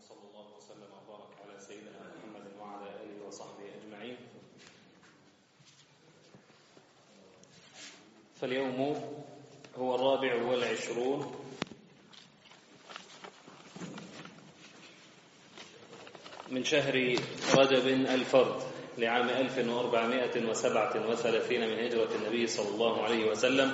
وصلى الله وسلم وبارك على سيدنا محمد وعلى اله وصحبه اجمعين. فاليوم هو الرابع والعشرون من شهر رجب الفرد لعام 1437 من هجرة النبي صلى الله عليه وسلم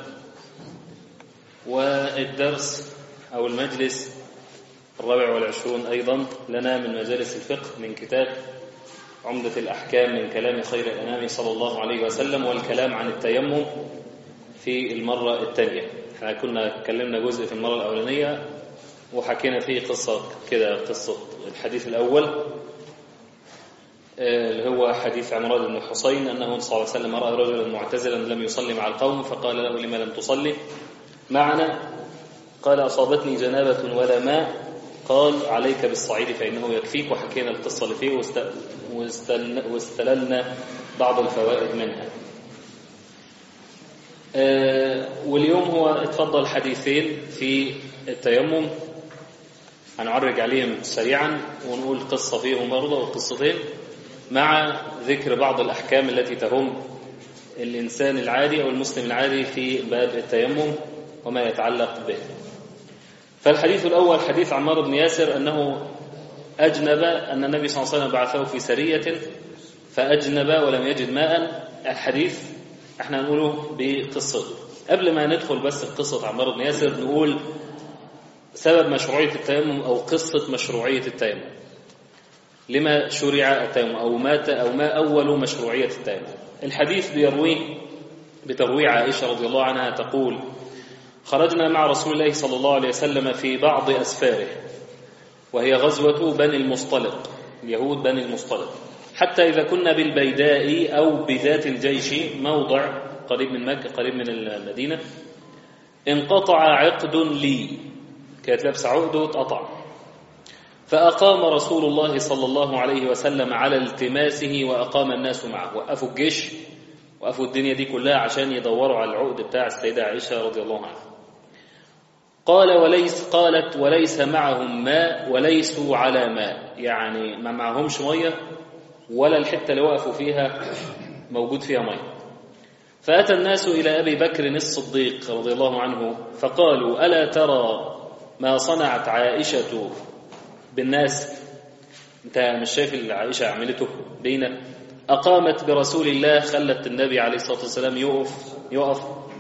والدرس أو المجلس الرابع والعشرون أيضا لنا من مجالس الفقه من كتاب عمدة الأحكام من كلام خير الأنام صلى الله عليه وسلم والكلام عن التيمم في المرة الثانية احنا كنا اتكلمنا جزء في المرة الأولانية وحكينا فيه قصة كده قصة الحديث الأول اللي هو حديث عمران بن حسين أنه صلى الله عليه وسلم رأى رجلا معتزلا لم يصلي مع القوم فقال له لما لم تصلي معنا قال أصابتني جنابة ولا ماء قال عليك بالصعيد فإنه يكفيك وحكينا القصة اللي فيه واستللنا بعض الفوائد منها واليوم هو اتفضل حديثين في التيمم هنعرج عليهم سريعا ونقول قصة فيهم برضه وقصتين مع ذكر بعض الأحكام التي تهم الإنسان العادي أو المسلم العادي في باب التيمم وما يتعلق به فالحديث الأول حديث عمار بن ياسر أنه أجنب أن النبي صلى الله عليه وسلم بعثه في سرية فأجنب ولم يجد ماء الحديث احنا نقوله بقصته قبل ما ندخل بس في قصة عمار بن ياسر نقول سبب مشروعية التيمم أو قصة مشروعية التيمم لما شرع التيمم أو مات أو ما أول مشروعية التيمم الحديث بيرويه بترويع عائشة رضي الله عنها تقول خرجنا مع رسول الله صلى الله عليه وسلم في بعض أسفاره وهي غزوة بني المصطلق اليهود بني المصطلق حتى إذا كنا بالبيداء أو بذات الجيش موضع قريب من مكة قريب من المدينة انقطع عقد لي كانت لابسة عقد واتقطع فأقام رسول الله صلى الله عليه وسلم على التماسه وأقام الناس معه وقفوا الجيش وقفوا الدنيا دي كلها عشان يدوروا على العقد بتاع السيدة عائشة رضي الله عنها قال وليس قالت وليس معهم ماء وليسوا على ماء يعني ما معهمش مية ولا الحتة اللي وقفوا فيها موجود فيها مية فأتى الناس إلى أبي بكر الصديق رضي الله عنه فقالوا ألا ترى ما صنعت عائشة بالناس انت مش شايف اللي عائشة عملته بينا أقامت برسول الله خلت النبي عليه الصلاة والسلام يقف يقف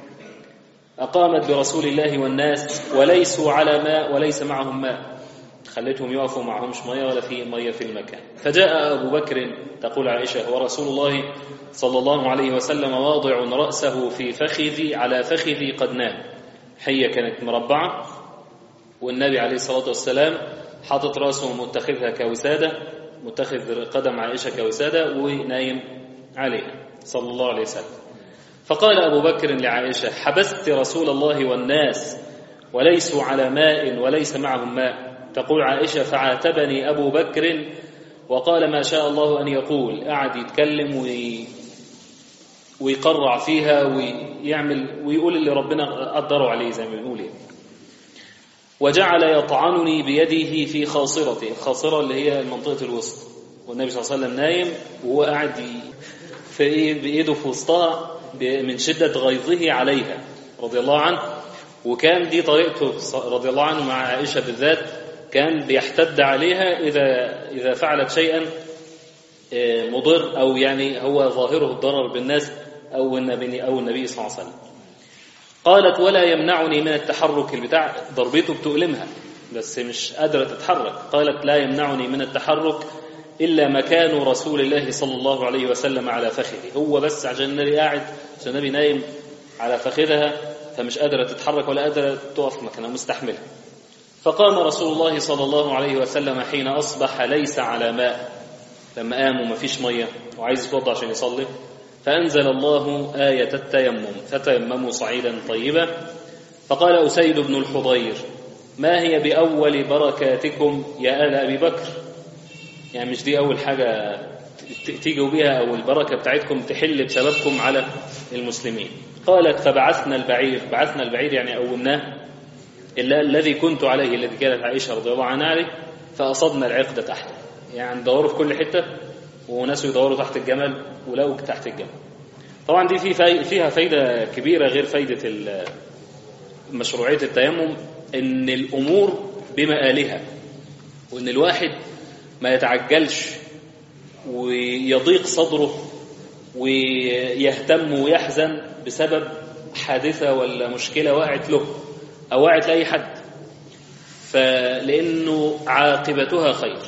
أقامت برسول الله والناس وليسوا على ماء وليس معهم ماء خلتهم يقفوا معهمش مية ولا في مية في المكان فجاء أبو بكر تقول عائشة ورسول الله صلى الله عليه وسلم واضع رأسه في فخذي على فخذي قد نام حية كانت مربعة والنبي عليه الصلاة والسلام حاطط راسه متخذها كوسادة متخذ قدم عائشة كوسادة ونايم عليها صلى الله عليه وسلم فقال أبو بكر لعائشة حبست رسول الله والناس وليسوا على ماء وليس معهم ماء تقول عائشة فعاتبني أبو بكر وقال ما شاء الله أن يقول قعد يتكلم وي... ويقرع فيها ويعمل ويقول اللي ربنا قدره عليه زي ما بيقول وجعل يطعنني بيده في خاصرتي الخاصرة اللي هي منطقة الوسط والنبي صلى الله عليه وسلم نايم وهو قاعد في بإيده في وسطها من شدة غيظه عليها رضي الله عنه وكان دي طريقته رضي الله عنه مع عائشة بالذات كان بيحتد عليها إذا إذا فعلت شيئا مضر أو يعني هو ظاهره الضرر بالناس أو النبي أو النبي صلى الله عليه وسلم قالت ولا يمنعني من التحرك البتاع ضربته بتؤلمها بس مش قادرة تتحرك قالت لا يمنعني من التحرك إلا مكان رسول الله صلى الله عليه وسلم على فخذه هو بس عشان النبي قاعد عشان النبي نايم على فخذها فمش قادرة تتحرك ولا قادرة تقف مكانها مستحملة فقام رسول الله صلى الله عليه وسلم حين أصبح ليس على ماء لما قام وما فيش مية وعايز يتوضع عشان يصلي فأنزل الله آية التيمم فتيمموا صعيدا طيبا فقال أسيد بن الحضير ما هي بأول بركاتكم يا آل أبي بكر يعني مش دي أول حاجة تيجوا بها أو البركة بتاعتكم تحل بسببكم على المسلمين قالت فبعثنا البعير بعثنا البعير يعني أولناه إلا الذي كنت عليه الذي كانت عائشة رضي الله عنها عليه فأصبنا العقد تحته يعني دوروا في كل حتة وناس يدوروا تحت الجمل ولو تحت الجمل طبعا دي في في فيها فايدة كبيرة غير فايدة مشروعية التيمم إن الأمور بمآلها وإن الواحد ما يتعجلش ويضيق صدره ويهتم ويحزن بسبب حادثة ولا مشكلة وقعت له أو وقعت لأي حد فلأنه عاقبتها خير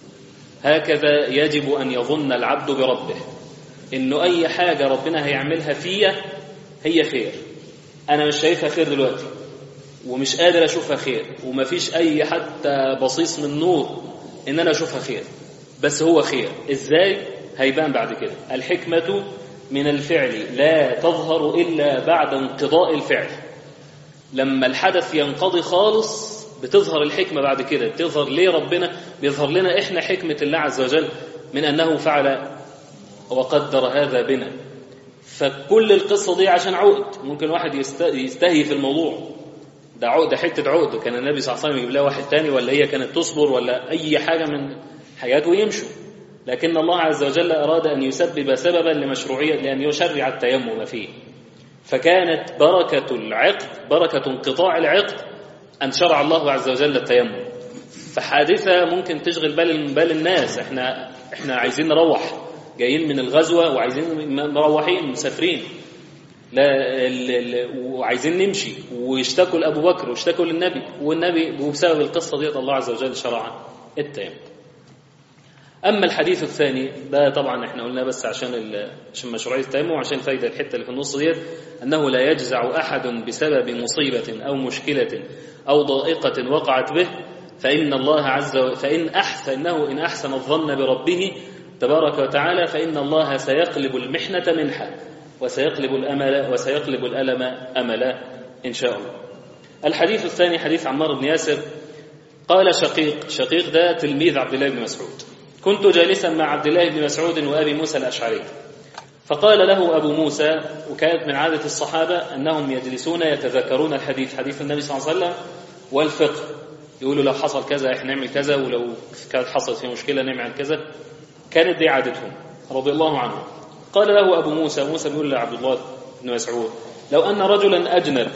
هكذا يجب أن يظن العبد بربه إنه أي حاجة ربنا هيعملها فيا هي خير أنا مش شايفها خير دلوقتي ومش قادر أشوفها خير ومفيش أي حتى بصيص من نور إن أنا أشوفها خير بس هو خير إزاي هيبان بعد كده الحكمة من الفعل لا تظهر إلا بعد انقضاء الفعل لما الحدث ينقضي خالص بتظهر الحكمة بعد كده بتظهر ليه ربنا بيظهر لنا إحنا حكمة الله عز وجل من أنه فعل وقدر هذا بنا فكل القصة دي عشان عقد ممكن واحد يستهي في الموضوع ده عقد حتة عقد كان النبي صلى الله عليه وسلم يجيب لها واحد تاني ولا هي كانت تصبر ولا أي حاجة من حياته ويمشوا لكن الله عز وجل أراد أن يسبب سببا لمشروعية لأن يشرع التيمم فيه فكانت بركة العقد بركة انقطاع العقد أن شرع الله عز وجل التيمم فحادثة ممكن تشغل بال بال الناس احنا احنا عايزين نروح جايين من الغزوة وعايزين مروحين مسافرين لا ال ال وعايزين نمشي واشتكوا لأبو بكر واشتكوا للنبي والنبي وبسبب القصة ديت الله عز وجل شرع التيمم أما الحديث الثاني ده طبعا احنا قلنا بس عشان عشان مشروعية التيمم وعشان فايدة الحتة اللي في النص ديت أنه لا يجزع أحد بسبب مصيبة أو مشكلة أو ضائقة وقعت به فإن الله عز وجل فإن أحسن إنه إن أحسن الظن بربه تبارك وتعالى فإن الله سيقلب المحنة منحة وسيقلب الأمل وسيقلب الألم أملا إن شاء الله الحديث الثاني حديث عمار بن ياسر قال شقيق شقيق ده تلميذ عبد الله بن مسعود كنت جالسا مع عبد الله بن مسعود وأبي موسى الأشعري فقال له أبو موسى وكانت من عادة الصحابة أنهم يجلسون يتذكرون الحديث حديث النبي صلى الله عليه وسلم والفقه يقولوا لو حصل كذا احنا نعمل كذا ولو كانت حصلت في مشكلة نعمل كذا كانت دي عادتهم رضي الله عنهم قال له أبو موسى موسى بيقول لعبد الله بن مسعود لو أن رجلا أجنب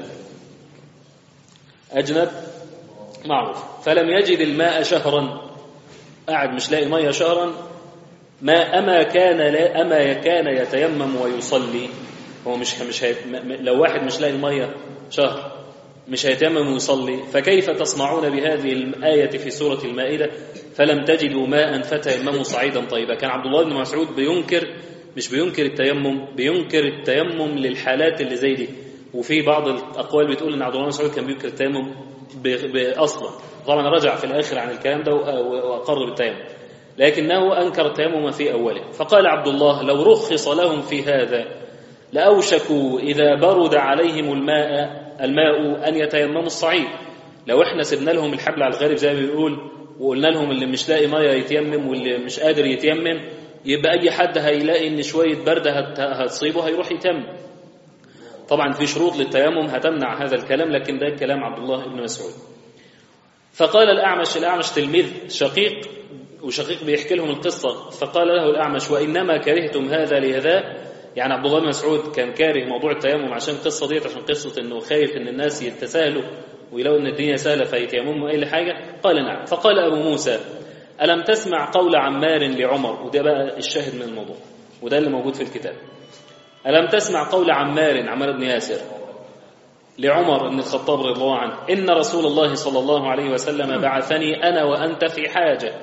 أجنب معروف فلم يجد الماء شهرا قاعد مش لاقي ميه شهرا ما أما كان لا أما كان يتيمم ويصلي هو مش مش هي لو واحد مش لاقي الميه شهر مش هيتيمم ويصلي فكيف تصنعون بهذه الآية في سورة المائدة فلم تجدوا ماء فتيمموا صعيدا طيبا كان عبد الله بن مسعود بينكر مش بينكر التيمم بينكر التيمم للحالات اللي زي دي وفي بعض الأقوال بتقول إن عبد الله بن مسعود كان بينكر التيمم أصلا طبعا رجع في الآخر عن الكلام ده وأقر بالتيمم لكنه أنكر التيمم في أوله فقال عبد الله لو رخص لهم في هذا لأوشكوا إذا برد عليهم الماء الماء أن يتيمموا الصعيد لو احنا سيبنا لهم الحبل على الغارب زي ما بيقول وقلنا لهم اللي مش لاقي ميه يتيمم واللي مش قادر يتيمم يبقى أي حد هيلاقي إن شوية برد هتصيبه هيروح يتيمم طبعا في شروط للتيمم هتمنع هذا الكلام لكن ده كلام عبد الله بن مسعود فقال الأعمش الأعمش تلميذ شقيق وشقيق بيحكي لهم القصة فقال له الأعمش وإنما كرهتم هذا لهذا يعني عبد الله بن مسعود كان كاره موضوع التيمم عشان القصة ديت عشان قصة إنه خايف إن الناس يتساهلوا ويلاقوا إن الدنيا سهلة فيتيمموا أي حاجة قال نعم فقال أبو موسى ألم تسمع قول عمار لعمر وده بقى الشاهد من الموضوع وده اللي موجود في الكتاب ألم تسمع قول عمار عمار بن ياسر لعمر بن الخطاب رضي الله عنه إن رسول الله صلى الله عليه وسلم بعثني أنا وأنت في حاجة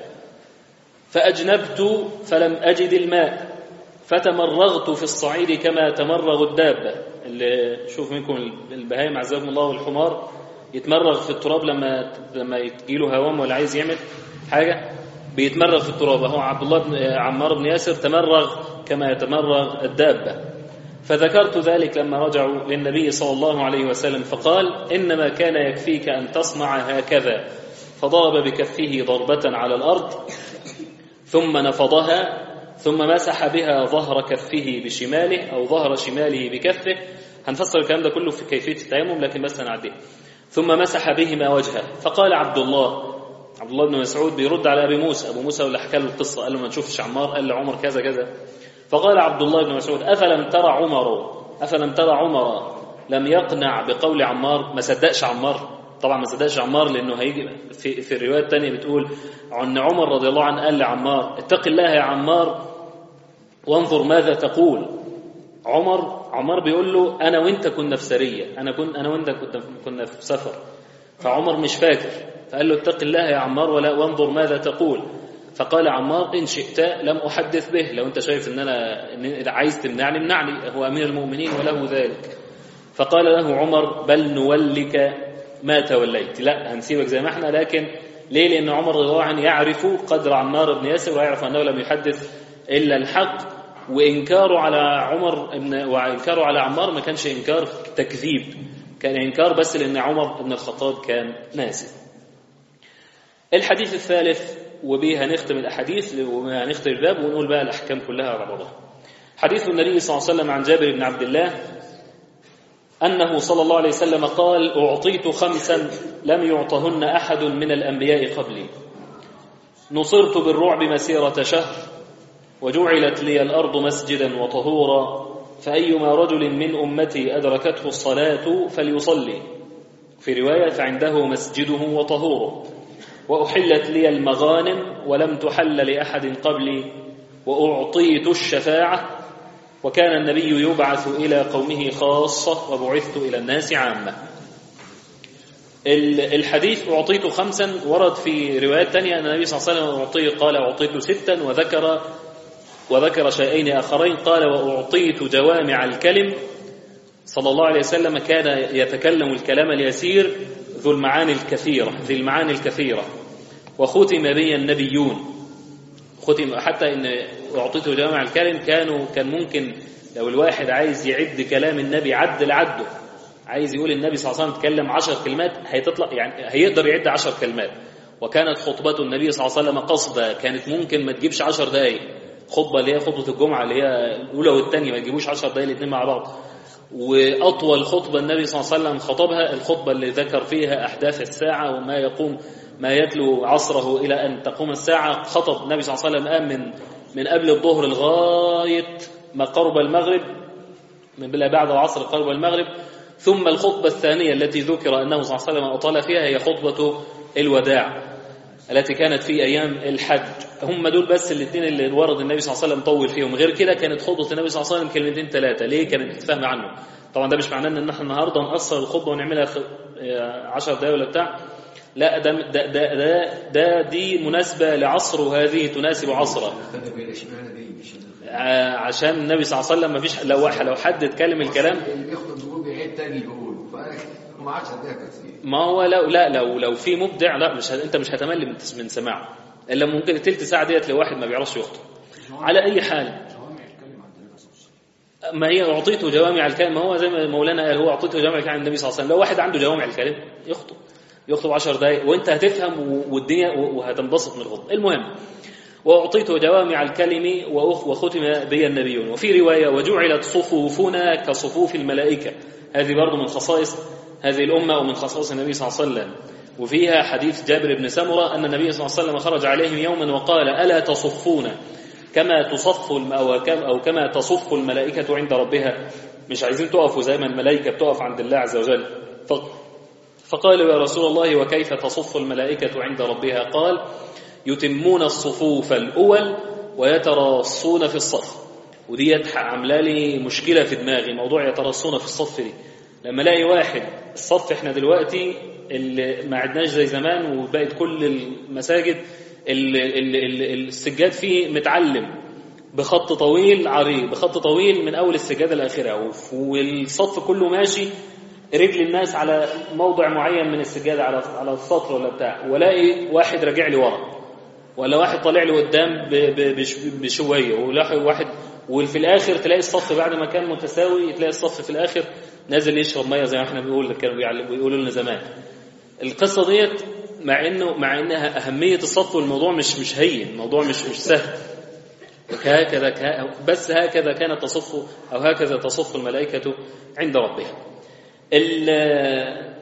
فأجنبت فلم أجد الماء فتمرغت في الصعيد كما تمرغ الدابة اللي شوف منكم البهايم عزاكم الله والحمار يتمرغ في التراب لما لما يجيله هوام ولا عايز يعمل حاجة بيتمرغ في التراب هو عبد الله بن عمار بن ياسر تمرغ كما يتمرغ الدابة فذكرت ذلك لما رجعوا للنبي صلى الله عليه وسلم فقال إنما كان يكفيك أن تصنع هكذا فضرب بكفه ضربة على الأرض ثم نفضها ثم مسح بها ظهر كفه بشماله أو ظهر شماله بكفه هنفسر الكلام ده كله في كيفية التيمم لكن بس هنعديه ثم مسح بهما وجهه فقال عبد الله عبد الله بن مسعود بيرد على ابي موسى ابو موسى اللي حكى له القصه قال له ما تشوفش عمار قال لعمر كذا كذا فقال عبد الله بن مسعود افلم ترى عمر افلم ترى عمر لم يقنع بقول عمار ما صدقش عمار طبعا ما صدقش عمار لانه هيجي في في الروايه الثانيه بتقول ان عمر رضي الله عنه قال لعمار اتق الله يا عمار وانظر ماذا تقول عمر عمار بيقول له انا وانت كنا في سريه انا كنت انا وانت كنا كنا في سفر فعمر مش فاكر فقال له اتق الله يا عمار ولا وانظر ماذا تقول فقال عمار ان شئت لم احدث به لو انت شايف ان انا إن عايز تمنعني امنعني هو امير المؤمنين وله ذلك فقال له عمر بل نولك ما توليت لا هنسيبك زي ما احنا لكن ليه لان عمر رضي الله عنه يعرف قدر عمار بن ياسر ويعرف انه لم يحدث الا الحق وانكاره على عمر بن وانكاره على عمار ما كانش انكار تكذيب كان انكار بس لان عمر بن الخطاب كان ناسي الحديث الثالث وبه هنختم الاحاديث وهنختم الباب ونقول بقى الاحكام كلها على بعضها حديث النبي صلى الله عليه وسلم عن جابر بن عبد الله أنه صلى الله عليه وسلم قال أعطيت خمسا لم يعطهن أحد من الأنبياء قبلي نصرت بالرعب مسيرة شهر وجعلت لي الأرض مسجدا وطهورا فأيما رجل من أمتي أدركته الصلاة فليصلي في رواية فعنده مسجده وطهوره وأحلت لي المغانم ولم تحل لأحد قبلي وأعطيت الشفاعة وكان النبي يبعث إلى قومه خاصة وبعثت إلى الناس عامة الحديث أعطيت خمسا ورد في روايات تانية أن النبي صلى الله عليه وسلم أعطي قال أعطيت ستا وذكر وذكر شيئين آخرين قال وأعطيت جوامع الكلم صلى الله عليه وسلم كان يتكلم الكلام اليسير ذو المعاني الكثيرة ذي المعاني الكثيرة وختم بي النبيون ختم حتى ان اعطيته جوامع الكلم كانوا كان ممكن لو الواحد عايز يعد كلام النبي عد لعده عايز يقول النبي صلى الله عليه وسلم تكلم عشر كلمات هيتطلع يعني هيقدر يعد عشر كلمات وكانت خطبته النبي صلى الله عليه وسلم قصدا كانت ممكن ما تجيبش عشر دقايق خطبة اللي هي خطبة الجمعة اللي هي الأولى والثانية ما تجيبوش عشر دقايق الاثنين مع بعض وأطول خطبة النبي صلى الله عليه وسلم خطبها الخطبة اللي ذكر فيها أحداث الساعة وما يقوم ما يتلو عصره إلى أن تقوم الساعة خطب النبي صلى الله عليه وسلم قام من من قبل الظهر لغاية ما قرب المغرب من بلا بعد العصر قرب المغرب ثم الخطبة الثانية التي ذكر أنه صلى الله عليه وسلم أطال فيها هي خطبة الوداع التي كانت في أيام الحج هم دول بس الاثنين اللي ورد النبي صلى الله عليه وسلم طول فيهم غير كده كانت خطبة النبي صلى الله عليه وسلم كلمتين ثلاثة ليه كانت تتفهم عنه طبعا ده مش معناه ان احنا النهارده نقصر الخطبه ونعملها 10 دقايق ولا بتاع لا ده ده ده, ده, ده دي مناسبة لعصر وهذه تناسب عصره عشان النبي صلى الله عليه وسلم ما فيش لو لو حد اتكلم الكلام ما هو لو لا لو لو في مبدع لا مش انت مش هتمل من من سماعه الا ممكن التلت ساعه ديت لواحد ما بيعرفش يخطب على اي حال ما هي اعطيته جوامع الكلم ما هو زي ما مولانا قال هو اعطيته جوامع الكلم النبي صلى الله عليه وسلم لو واحد عنده جوامع الكلم يخطب يخطب 10 دقائق وانت هتفهم والدنيا وهتنبسط من الخطبه المهم واعطيت جوامع الكلم وختم بي النبيون وفي روايه وجعلت صفوفنا كصفوف الملائكه هذه برضه من خصائص هذه الامه ومن خصائص النبي صلى الله عليه وسلم وفيها حديث جابر بن سمره ان النبي صلى الله عليه وسلم خرج عليهم يوما وقال الا تصفون كما تصف او كما تصف الملائكه عند ربها مش عايزين تقفوا زي ما الملائكه بتقف عند الله عز وجل فقالوا يا رسول الله وكيف تصف الملائكة عند ربها قال يتمون الصفوف الأول ويتراصون في الصف ودي عامله لي مشكلة في دماغي موضوع يتراصون في الصف دي لما الاقي واحد الصف احنا دلوقتي اللي ما عدناش زي زمان وبقت كل المساجد السجاد فيه متعلم بخط طويل عريض بخط طويل من اول السجاده لاخرها والصف كله ماشي رجل الناس على موضع معين من السجاده على على السطر ولا بتاع والاقي واحد راجع لي ورا ولا واحد طالع لي قدام بشويه وواحد وفي الاخر تلاقي الصف بعد ما كان متساوي تلاقي الصف في الاخر نازل يشرب ميه زي ما احنا بنقول كانوا بيقولوا لنا زمان القصه ديت مع انه مع انها اهميه الصف والموضوع مش مش هين الموضوع مش مش سهل هكذا بس هكذا كانت تصف او هكذا تصف الملائكه عند ربها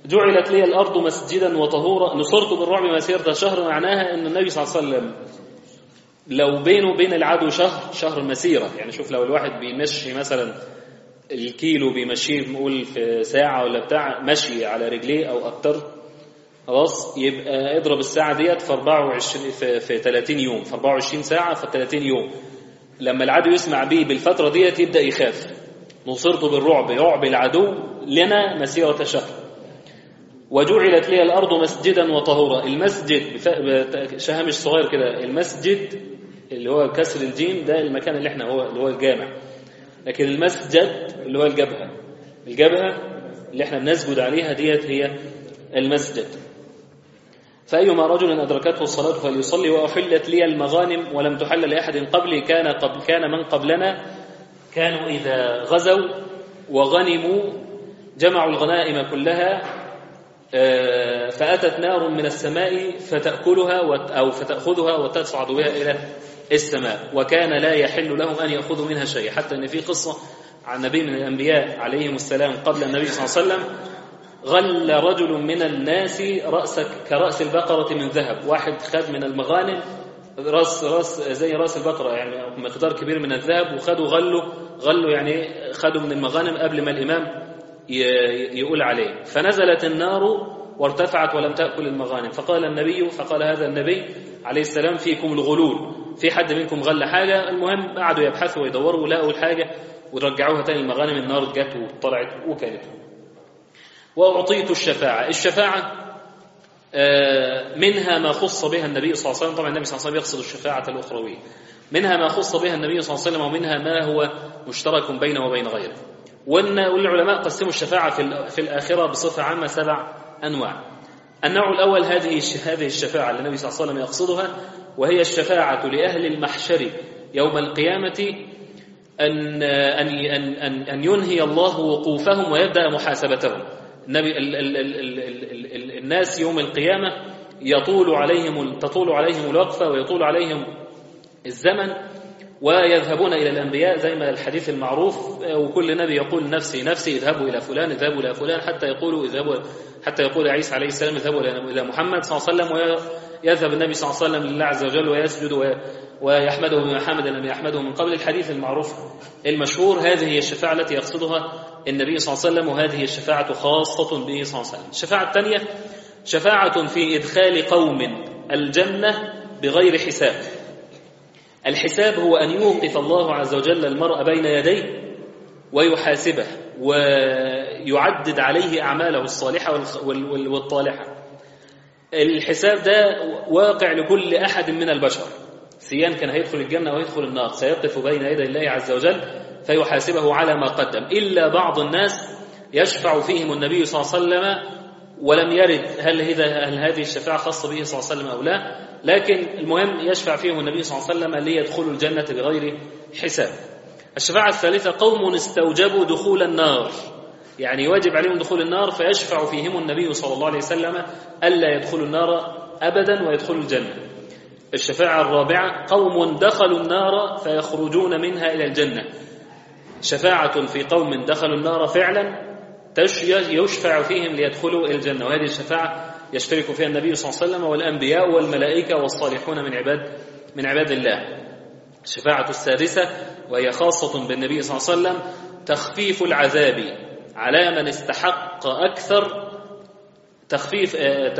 جعلت لي الأرض مسجدا وطهورا نصرت بالرعب مسيرة شهر معناها أن النبي صلى الله عليه وسلم لو بينه وبين العدو شهر شهر مسيرة يعني شوف لو الواحد بيمشي مثلا الكيلو بيمشيه نقول في ساعة ولا بتاع مشي على رجليه أو أكتر خلاص يبقى اضرب الساعة ديت في 24 في, في 30 يوم في 24 ساعة في 30 يوم لما العدو يسمع بيه بالفترة ديت يبدأ يخاف نصرت بالرعب رعب العدو لنا مسيرة شهر وجعلت لي الأرض مسجدا وطهورا المسجد شهامش صغير كده المسجد اللي هو كسر الجيم ده المكان اللي احنا هو اللي هو الجامع لكن المسجد اللي هو الجبهة الجبهة اللي احنا بنسجد عليها ديت هي المسجد فأيما رجل أدركته الصلاة فليصلي وأحلت لي المغانم ولم تحل لأحد قبلي كان قبل كان من قبلنا كانوا إذا غزوا وغنموا جمعوا الغنائم كلها فأتت نار من السماء فتأكلها أو فتأخذها وتصعد بها إلى السماء وكان لا يحل لهم أن يأخذوا منها شيء حتى أن في قصة عن نبي من الأنبياء عليهم السلام قبل النبي صلى الله عليه وسلم غل رجل من الناس رأسك كرأس البقرة من ذهب واحد خد من المغانم راس راس زي راس البقرة يعني مقدار كبير من الذهب وخدوا غلوا غلوا يعني خدوا من المغانم قبل ما الإمام يقول عليه فنزلت النار وارتفعت ولم تأكل المغانم فقال النبي فقال هذا النبي عليه السلام فيكم الغلول في حد منكم غل حاجة المهم قعدوا يبحثوا ويدوروا ولقوا الحاجة ورجعوها تاني المغانم النار جت وطلعت وكانت وأعطيت الشفاعة الشفاعة منها ما خص بها النبي صلى الله عليه وسلم طبعا النبي صلى الله عليه وسلم يقصد الشفاعة الأخروية منها ما خص بها النبي صلى الله عليه وسلم ومنها ما هو مشترك بينه وبين غيره والعلماء قسموا الشفاعة في, في الآخرة بصفة عامة سبع أنواع النوع الأول هذه هذه الشفاعة اللي النبي صلى الله عليه وسلم يقصدها وهي الشفاعة لأهل المحشر يوم القيامة أن أن أن أن ينهي الله وقوفهم ويبدأ محاسبتهم النبي ال ال ال ال ال ال الناس يوم القيامة يطول عليهم تطول عليهم الوقفة ويطول عليهم الزمن ويذهبون إلى الأنبياء زي ما الحديث المعروف وكل نبي يقول نفسي نفسي اذهبوا إلى فلان اذهبوا إلى فلان حتى يقولوا اذهبوا حتى يقول عيسى عليه السلام اذهبوا إلى محمد صلى الله عليه وسلم ويذهب النبي صلى الله عليه وسلم لله عز وجل ويسجد ويحمده بما حمد لم يحمده من قبل الحديث المعروف المشهور هذه هي الشفاعة التي يقصدها النبي صلى الله عليه وسلم وهذه الشفاعة خاصة به صلى الله عليه وسلم الشفاعة الثانية شفاعة في إدخال قوم الجنة بغير حساب الحساب هو أن يوقف الله عز وجل المرء بين يديه ويحاسبه ويعدد عليه أعماله الصالحة والطالحة الحساب ده واقع لكل أحد من البشر سيان كان هيدخل الجنة أو يدخل النار سيقف بين يدي الله عز وجل فيحاسبه على ما قدم إلا بعض الناس يشفع فيهم النبي صلى الله عليه وسلم ولم يرد هل, هل هذه الشفاعة خاصة به صلى الله عليه وسلم أو لا لكن المهم يشفع فيهم النبي صلى الله عليه وسلم ليدخلوا الجنة بغير حساب الشفاعة الثالثة قوم استوجبوا دخول النار يعني واجب عليهم دخول النار فيشفع فيهم النبي صلى الله عليه وسلم ألا يدخلوا النار أبدا ويدخلوا الجنة الشفاعة الرابعة قوم دخلوا النار فيخرجون منها إلى الجنة شفاعة في قوم دخلوا النار فعلا يشفع فيهم ليدخلوا الجنة وهذه الشفاعة يشترك فيها النبي صلى الله عليه وسلم والأنبياء والملائكة والصالحون من عباد من عباد الله الشفاعة السادسة وهي خاصة بالنبي صلى الله عليه وسلم تخفيف العذاب على من استحق أكثر تخفيف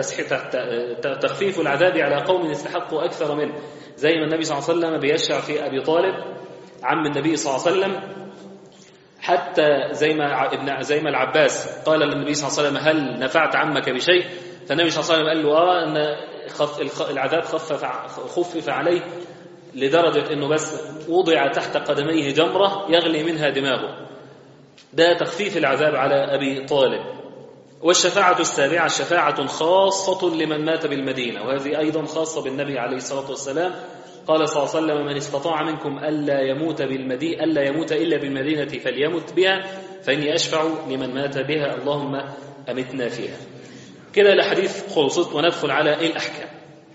تخفيف العذاب على قوم استحقوا أكثر منه زي ما النبي صلى الله عليه وسلم بيشفع في أبي طالب عم النبي صلى الله عليه وسلم حتى زي ما ابن زي ما العباس قال للنبي صلى الله عليه وسلم هل نفعت عمك بشيء فالنبي صلى الله عليه وسلم قال له اه ان خف العذاب خفف خفف عليه لدرجة انه بس وضع تحت قدميه جمرة يغلي منها دماغه ده تخفيف العذاب على ابي طالب والشفاعة السابعة شفاعة خاصة لمن مات بالمدينة وهذه أيضا خاصة بالنبي عليه الصلاة والسلام قال صلى الله عليه وسلم من استطاع منكم ألا يموت بالمدينة ألا يموت إلا بالمدينة فليمت بها فإني أشفع لمن مات بها اللهم أمتنا فيها كده الحديث خلصت وندخل على إيه الأحكام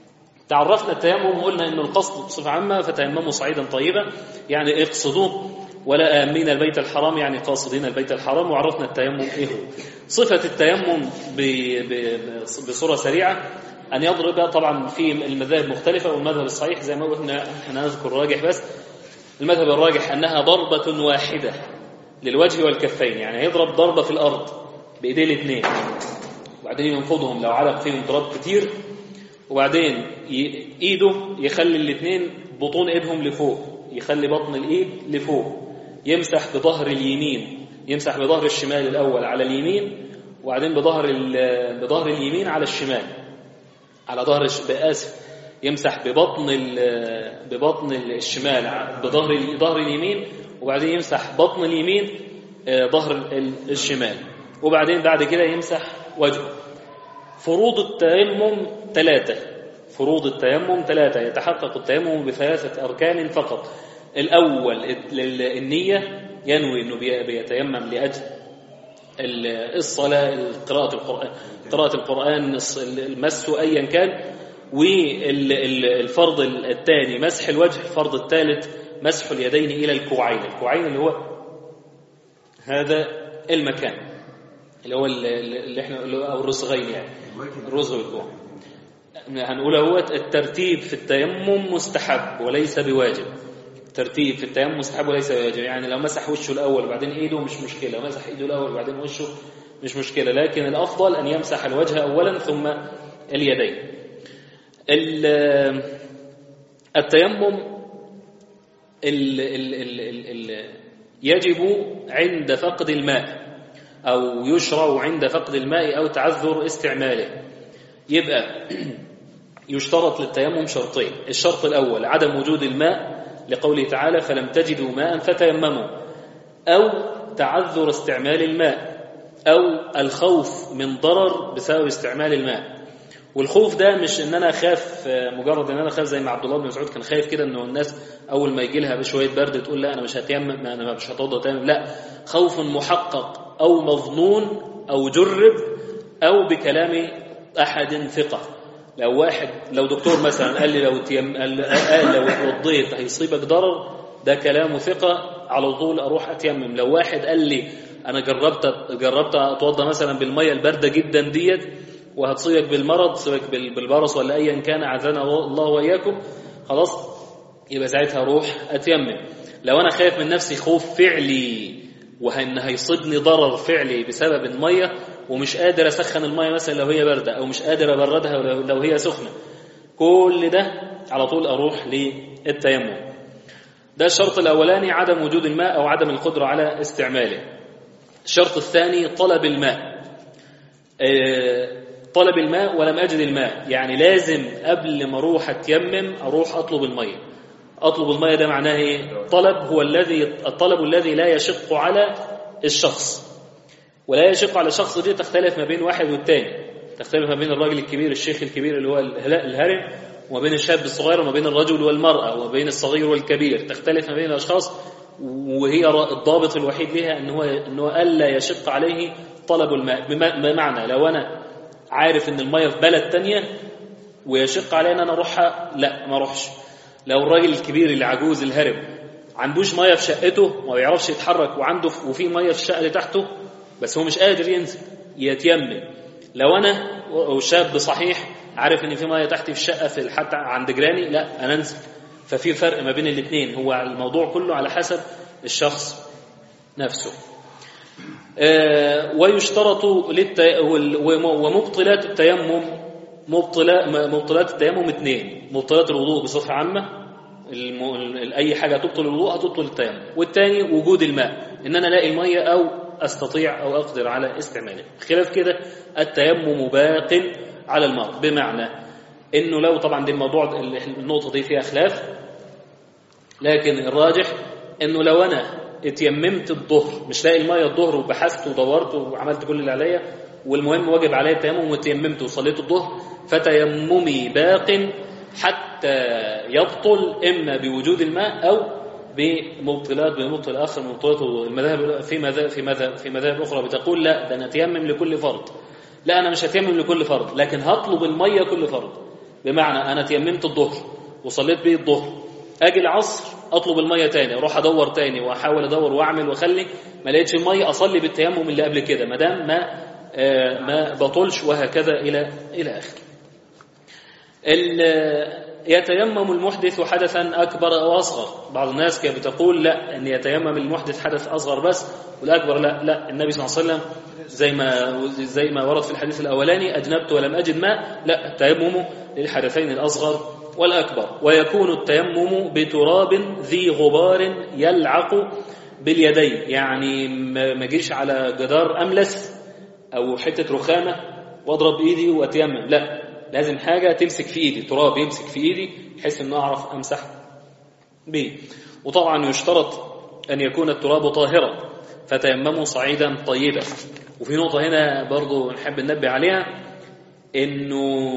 تعرفنا التيمم وقلنا أن القصد بصفة عامة فتيمموا صعيدا طيبا يعني اقصدوه ولا آمين البيت الحرام يعني قاصدين البيت الحرام وعرفنا التيمم إيه هو صفة التيمم ب- ب- بصورة سريعة أن يضرب طبعا في المذاهب مختلفة والمذهب الصحيح زي ما قلنا احنا نذكر الراجح بس المذهب الراجح أنها ضربة واحدة للوجه والكفين يعني يضرب ضربة في الأرض بإيديه الاثنين وبعدين ينفضهم لو علق فيهم تراب كتير وبعدين ي- ايده يخلي الاثنين بطون ايدهم لفوق يخلي بطن الايد لفوق يمسح بظهر اليمين يمسح بظهر الشمال الاول على اليمين وبعدين بظهر ال- بظهر اليمين على الشمال على ظهر الش- باسف يمسح ببطن ال- ببطن الشمال ع- بظهر ال- ظهر اليمين وبعدين يمسح بطن اليمين آه، ظهر ال- الشمال وبعدين بعد كده يمسح وجهه فروض التيمم ثلاثة فروض التيمم ثلاثة يتحقق التيمم بثلاثة أركان فقط الأول ال- ال- النية ينوي أنه بي- بيتيمم لأجل ال- الصلاة قراءة القرآن قراءة القرآن الص- المس أيا كان والفرض الثاني مسح الوجه الفرض الثالث مسح اليدين إلى الكوعين الكوعين اللي هو هذا المكان اللي هو ال- ال- اللي احنا اللي هو أو الرسغين يعني الرسغ والكوع هنقول هو الترتيب في التيمم مستحب وليس بواجب ترتيب في التيمم مستحب وليس بواجب يعني لو مسح وشه الأول وبعدين إيده مش مشكلة مسح إيده الأول وبعدين وشه مش مشكلة لكن الأفضل أن يمسح الوجه أولا ثم اليدين ال- التيمم ال ال ال ال ال يجب عند فقد الماء أو يشرع عند فقد الماء أو تعذر استعماله يبقى يشترط للتيمم شرطين الشرط الأول عدم وجود الماء لقوله تعالى فلم تجدوا ماء فتيمموا أو تعذر استعمال الماء أو الخوف من ضرر بسبب استعمال الماء والخوف ده مش ان انا اخاف آه، مجرد ان انا اخاف زي ما عبد الله بن مسعود كان خايف كده انه الناس اول ما يجي لها بشويه برد تقول لا انا مش هتيمم انا مش هتوضى تيمم لا خوف محقق او مظنون او جرب او بكلام احد ثقه لو واحد لو دكتور مثلا قال لي لو تيم قال قال لو اتوضيت هيصيبك ضرر ده كلامه ثقه على طول اروح اتيمم لو واحد قال لي انا جربت جربت اتوضى مثلا بالميه البارده جدا ديت وهتصيبك بالمرض تصيبك بال- بالبرص ولا ايا كان عافانا الله واياكم خلاص يبقى ساعتها اروح اتيمم لو انا خايف من نفسي خوف فعلي وان هيصيبني ضرر فعلي بسبب الميه ومش قادر اسخن الميه مثلا لو هي بارده او مش قادر ابردها لو- لو هي سخنه كل ده على طول اروح للتيمم ده الشرط الاولاني عدم وجود الماء او عدم القدره على استعماله الشرط الثاني طلب الماء آه، طلب الماء ولم أجد الماء يعني لازم قبل ما أروح أتيمم أروح أطلب المية أطلب المية ده معناه إيه؟ طلب هو الذي الطلب الذي لا يشق على الشخص ولا يشق على الشخص دي تختلف ما بين واحد والتاني تختلف ما بين الراجل الكبير الشيخ الكبير اللي هو الهلا- الهرم وما بين الشاب الصغير وما بين الرجل والمرأة وما بين الصغير والكبير تختلف ما بين الأشخاص وهي را- الضابط الوحيد لها ان هو ان هو الا يشق عليه طلب الماء بما- بمعنى لو انا عارف ان الميه في بلد تانية ويشق علي ان انا اروحها لا ما اروحش لو الراجل الكبير العجوز الهرم عندوش ميه في شقته ما بيعرفش يتحرك وعنده وفي ميه في الشقه اللي تحته بس هو مش قادر ينزل يتيمم لو انا وشاب صحيح عارف ان في ميه تحتي في الشقه في حتى عند جيراني لا انا انزل ففي فرق ما بين الاثنين هو الموضوع كله على حسب الشخص نفسه آه، ويشترط للت... وال- وم- ومبطلات التيمم مبطلا- مبطلات التيمم اثنين مبطلات الوضوء بصفة عامة الم... ال- أي حاجة تبطل الوضوء هتبطل التيمم والثاني وجود الماء إن أنا ألاقي المية أو أستطيع أو أقدر على استعماله خلاف كده التيمم باق على المرء بمعنى إنه لو طبعا دي الموضوع النقطة دي فيها خلاف لكن الراجح انه لو انا اتيممت الظهر مش لاقي الميه الظهر وبحثت ودورت وعملت كل اللي عليا والمهم واجب عليا التيمم وتيممت وصليت الظهر فتيممي باق حتى يبطل اما بوجود الماء او بمبطلات بمبطل اخر من مبطلات المذاهب في مذاهب في مذاهب في مذاهب اخرى بتقول لا ده انا اتيمم لكل فرض لا انا مش هتيمم لكل فرض لكن هطلب الميه كل فرض بمعنى انا تيممت الظهر وصليت بيه الظهر اجي العصر اطلب الميه تاني اروح ادور تاني واحاول ادور واعمل واخلي ما لقيتش الميه اصلي بالتيمم اللي قبل كده ما دام ما آه، ما بطلش وهكذا الى الى اخره ال- يتيمم المحدث حدثا اكبر او اصغر بعض الناس كانت بتقول لا ان يتيمم المحدث حدث اصغر بس والاكبر لا لا النبي صلى الله عليه وسلم زي ما زي ما ورد في الحديث الاولاني اجنبت ولم اجد ماء لا التيمم للحدثين الاصغر والاكبر ويكون التيمم بتراب ذي غبار يلعق باليدين يعني ما ما اجيش على جدار املس او حته رخامه واضرب بايدي واتيمم لا لازم حاجه تمسك في ايدي تراب يمسك في ايدي بحيث ان اعرف امسح به وطبعا يشترط ان يكون التراب طاهرا فتيمموا صعيدا طيبا وفي نقطه هنا برضو نحب ننبه عليها انه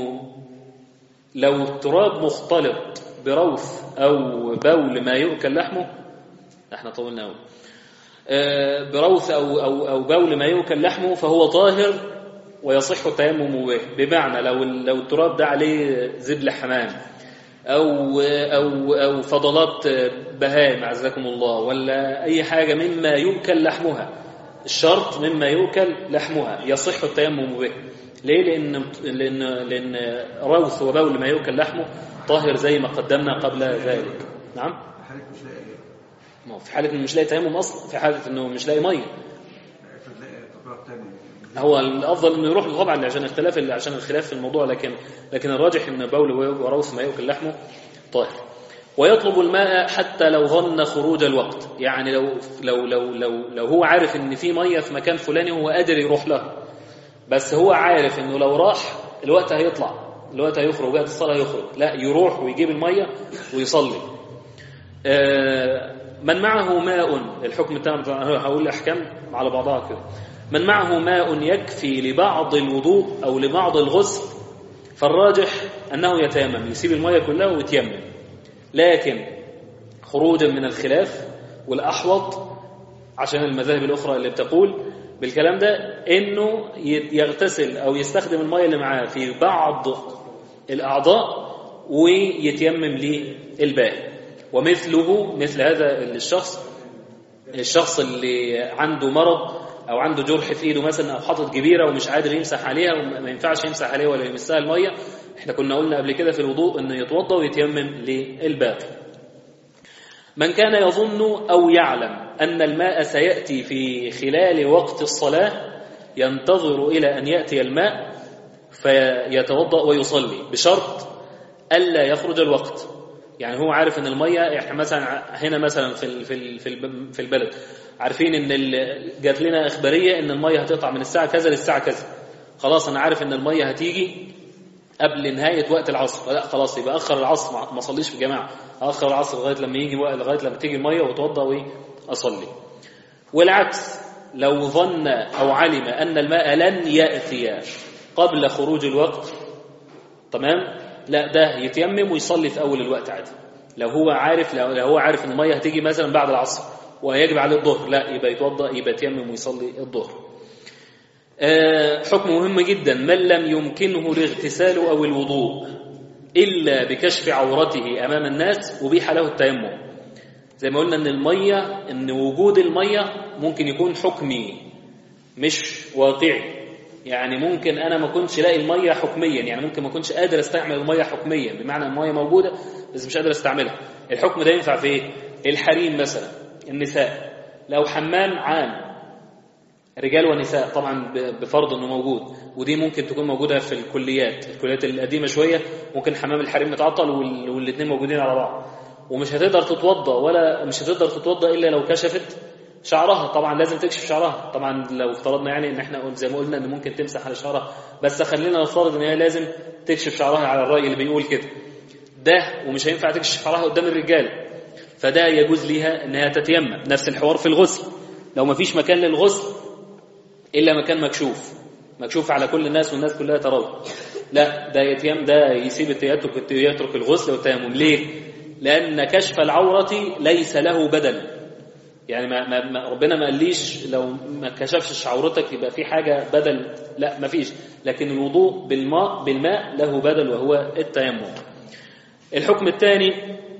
لو التراب مختلط بروث او بول ما يؤكل لحمه احنا طولنا قوي آه، بروث أو, أو, أو بول ما يؤكل لحمه فهو طاهر ويصح التيمم به بمعنى لو لو التراب ده عليه زبل حمام أو أو أو فضلات بهائم عزكم الله ولا أي حاجة مما يؤكل لحمها الشرط مما يؤكل لحمها يصح التيمم به ليه؟ لأن لأن لأن روث وبول ما يؤكل لحمه طاهر زي ما قدمنا قبل ذلك نعم حضرتك مش لاقي ايه ما هو في حالة انه مش لاقي تيمم اصلا في حالة انه مش لاقي ميه فتلاقي تقرب تاني هو الافضل انه يروح طبعا عشان اختلاف عشان الخلاف في الموضوع لكن لكن الراجح ان بول وروث ما يؤكل لحمه طاهر ويطلب الماء حتى لو ظن خروج الوقت يعني لو لو لو لو لو هو عارف ان في ميه في مكان فلاني هو قادر يروح لها بس هو عارف انه لو راح الوقت هيطلع الوقت هيخرج وقت الصلاه هيخرج لا يروح ويجيب الميه ويصلي آه، من معه ماء الحكم التام هقول احكام على بعضها كده من معه ماء يكفي لبعض الوضوء او لبعض الغسل فالراجح انه يتيمم يسيب الميه كلها ويتيمم لكن خروجا من الخلاف والاحوط عشان المذاهب الاخرى اللي بتقول بالكلام ده انه يغتسل او يستخدم الميه اللي معاه في بعض الاعضاء ويتيمم للباقي ومثله مثل هذا الشخص الشخص اللي عنده مرض او عنده جرح في ايده مثلا او حاطط جبيره ومش قادر يمسح عليها وما ينفعش يمسح عليها ولا يمسها الميه احنا كنا قلنا قبل كده في الوضوء انه يتوضا ويتيمم للباقي من كان يظن او يعلم ان الماء سياتي في خلال وقت الصلاه ينتظر الى ان ياتي الماء فيتوضا ويصلي بشرط الا يخرج الوقت يعني هو عارف ان الميه احنا مثلا هنا مثلا في ال- في ال- في الب- في البلد عارفين ان ال- جات لنا اخباريه ان الميه هتقطع من الساعه كذا للساعه كذا خلاص انا عارف ان الميه هتيجي قبل نهايه وقت العصر لا خلاص يبقى اخر العصر ما- ما اصليش في جماعه اخر العصر لغايه لما يجي وقت لغايه لما تيجي الميه واتوضا واصلي والعكس لو ظن او علم ان الماء لن ياتي قبل خروج الوقت تمام لا ده يتيمم ويصلي في اول الوقت عادي لو هو عارف لو لو هو عارف ان الميه هتيجي مثلا بعد العصر وهيجب عليه الظهر لا يبقى يتوضا يبقى يتيمم ويصلي الظهر آه، حكم مهم جدا من لم يمكنه الاغتسال او الوضوء الا بكشف عورته امام الناس ابيح له التيمم زي ما قلنا ان الميه ان وجود الميه ممكن يكون حكمي مش واقعي يعني ممكن انا ما كنتش لاقي الميه حكميا يعني ممكن ما كنتش قادر استعمل الميه حكميا بمعنى الميه موجوده بس مش قادر استعملها الحكم ده ينفع في ايه الحريم مثلا النساء لو حمام عام رجال ونساء طبعا ب- بفرض انه موجود ودي ممكن تكون موجوده في الكليات الكليات القديمه شويه ممكن حمام الحريم متعطل وال- والاثنين موجودين على بعض ومش هتقدر تتوضا ولا مش هتقدر تتوضا الا لو كشفت شعرها طبعا لازم تكشف شعرها طبعا لو افترضنا يعني ان احنا قل- زي ما قلنا ان ممكن تمسح على شعرها بس خلينا نفترض ان هي لازم تكشف شعرها على الراي اللي بيقول كده ده ومش هينفع تكشف شعرها قدام الرجال فده يجوز ليها انها تتيمم نفس الحوار في الغسل لو ما فيش مكان للغسل الا مكان مكشوف مكشوف على كل الناس والناس كلها تراه لا ده يتيم ده يسيب يترك يترك الغسل والتيمم ليه لان كشف العوره ليس له بدل يعني ما ما ما ربنا ما قاليش لو ما كشفش عورتك يبقى في حاجه بدل لا ما فيش لكن الوضوء بالماء بالماء له بدل وهو التيمم الحكم الثاني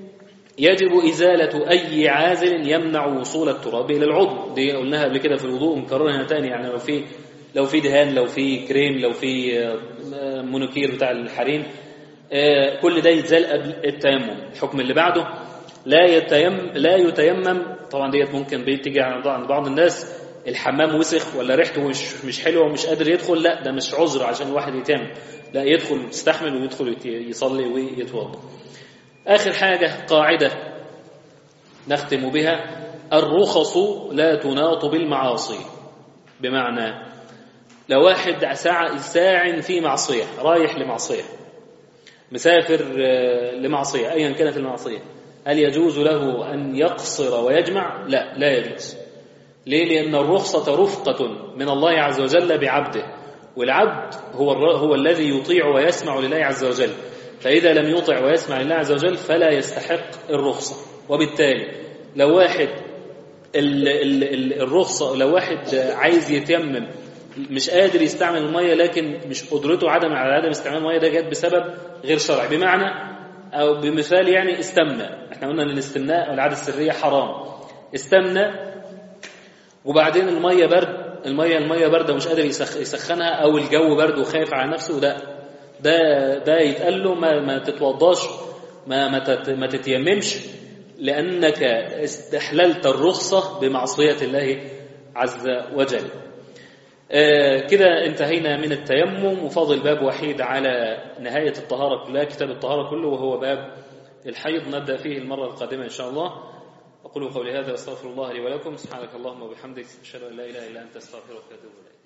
يجب إزالة أي عازل يمنع وصول التراب إلى العضو دي قلناها قبل كده في الوضوء مكررها تاني يعني لو في لو في دهان لو في كريم لو في آه، مونوكير بتاع الحريم آه، كل ده يتزال قبل التيمم الحكم اللي بعده لا يتيم لا يتيمم طبعا ديت ممكن بتيجي عند عند بعض الناس الحمام وسخ ولا ريحته مش مش حلوه ومش قادر يدخل لا ده مش عذر عشان الواحد يتيمم لا يدخل يستحمل ويدخل يت- يصلي ويتوضا آخر حاجة قاعدة نختم بها الرخص لا تناط بالمعاصي بمعنى لو واحد ساع ساع في معصية رايح لمعصية مسافر آه، لمعصية أيا كانت المعصية هل يجوز له أن يقصر ويجمع؟ لا لا يجوز ليه؟ لأن الرخصة رفقة من الله عز وجل بعبده والعبد هو الر- هو الذي يطيع ويسمع لله عز وجل فإذا لم يطع ويسمع لله عز وجل فلا يستحق الرخصة وبالتالي لو واحد ال ال ال الرخصة لو واحد عايز يتيمم مش قادر يستعمل المية لكن مش قدرته عدم على عدم استعمال المية ده جت بسبب غير شرعي بمعنى أو بمثال يعني استمنى احنا قلنا ان الاستمناء أو العادة السرية حرام استمنى وبعدين المية برد المية المية باردة مش قادر يسخ يسخنها أو الجو برد وخايف على نفسه ده ده ده يتقال له ما, ما تتوضاش ما ما, تت ما تتيممش لأنك استحللت الرخصة بمعصية الله عز وجل آه كده انتهينا من التيمم وفاضل باب وحيد على نهاية الطهارة كلها كتاب الطهارة كله وهو باب الحيض نبدأ فيه المرة القادمة إن شاء الله أقول قولي هذا واستغفر الله لي ولكم سبحانك اللهم وبحمدك أشهد أن لا إله إلا أنت أستغفرك وأتوب إليك